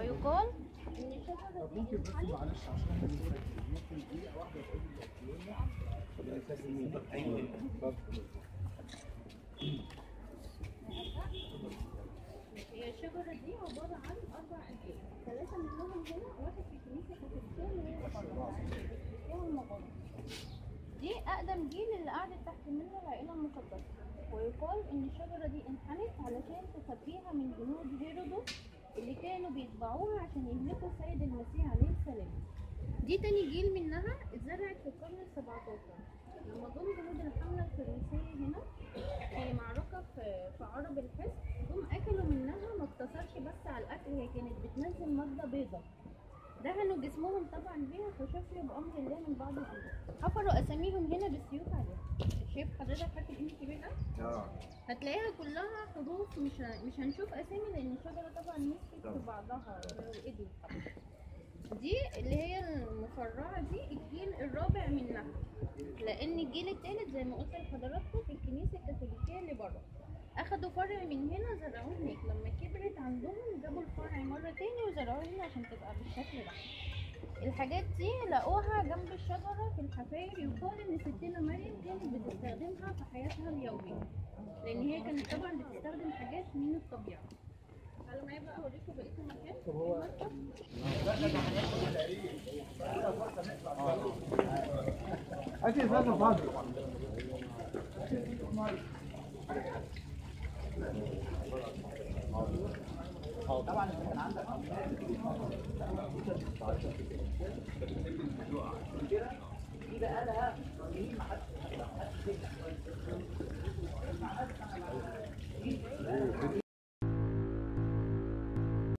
ويقال ان الشجرة دي ممكن بس انحنت معلش عشان احنا بنقول ممكن دقيقة واحدة هي الشجرة دي عبارة عن أربع أجيال ثلاثة منهم هنا واحد في كنيسة كاثوليكية اللي هي الكاثوليكية والمغاربة دي أقدم جيل اللي قعدت تحت منه العائلة المقدسة ويقال إن الشجرة دي انحنت علشان تخبيها من جنود هيرودوس اللي كانوا بيتبعوها عشان يهلكوا السيد المسيح عليه السلام دي تاني جيل منها اتزرعت في القرن السبعتاشر لما جم جنود الحملة الفرنسية هنا في معركة في في عرب الحصن جم أكلوا منها ما اقتصرش بس على الأكل هي كانت بتنزل مادة بيضة دهنوا جسمهم طبعا بيها فشفيوا بأمر الله من بعض الأمور حفروا أساميهم هنا بالسيوف عليها شايف حضرتك فاكر إيه الكبير ده؟ اه هتلاقيها كلها حروف مش ه- مش هنشوف اسامي لان الشجره طبعا مسكت في بعضها وايدي دي اللي هي المفرعه دي الجيل الرابع منها لان الجيل الثالث زي ما قلت لحضراتكم في الكنيسه الكاثوليكيه اللي بره اخدوا فرع من هنا زرعوه هناك لما كبرت عندهم جابوا الفرع مره تاني وزرعوه هنا عشان تبقى بالشكل ده الحاجات دي لقوها جنب الشجرة في الحفاير يقال إن ستنا مريم كانت بتستخدمها في حياتها اليومية لأن هي كانت طبعا بتستخدم حاجات من الطبيعة تعالوا معايا بقى أوريكم بقية المكان طب هو أكيد هذا فاضي طبعا انت كان عندك دي بقى لها سنين ما حدش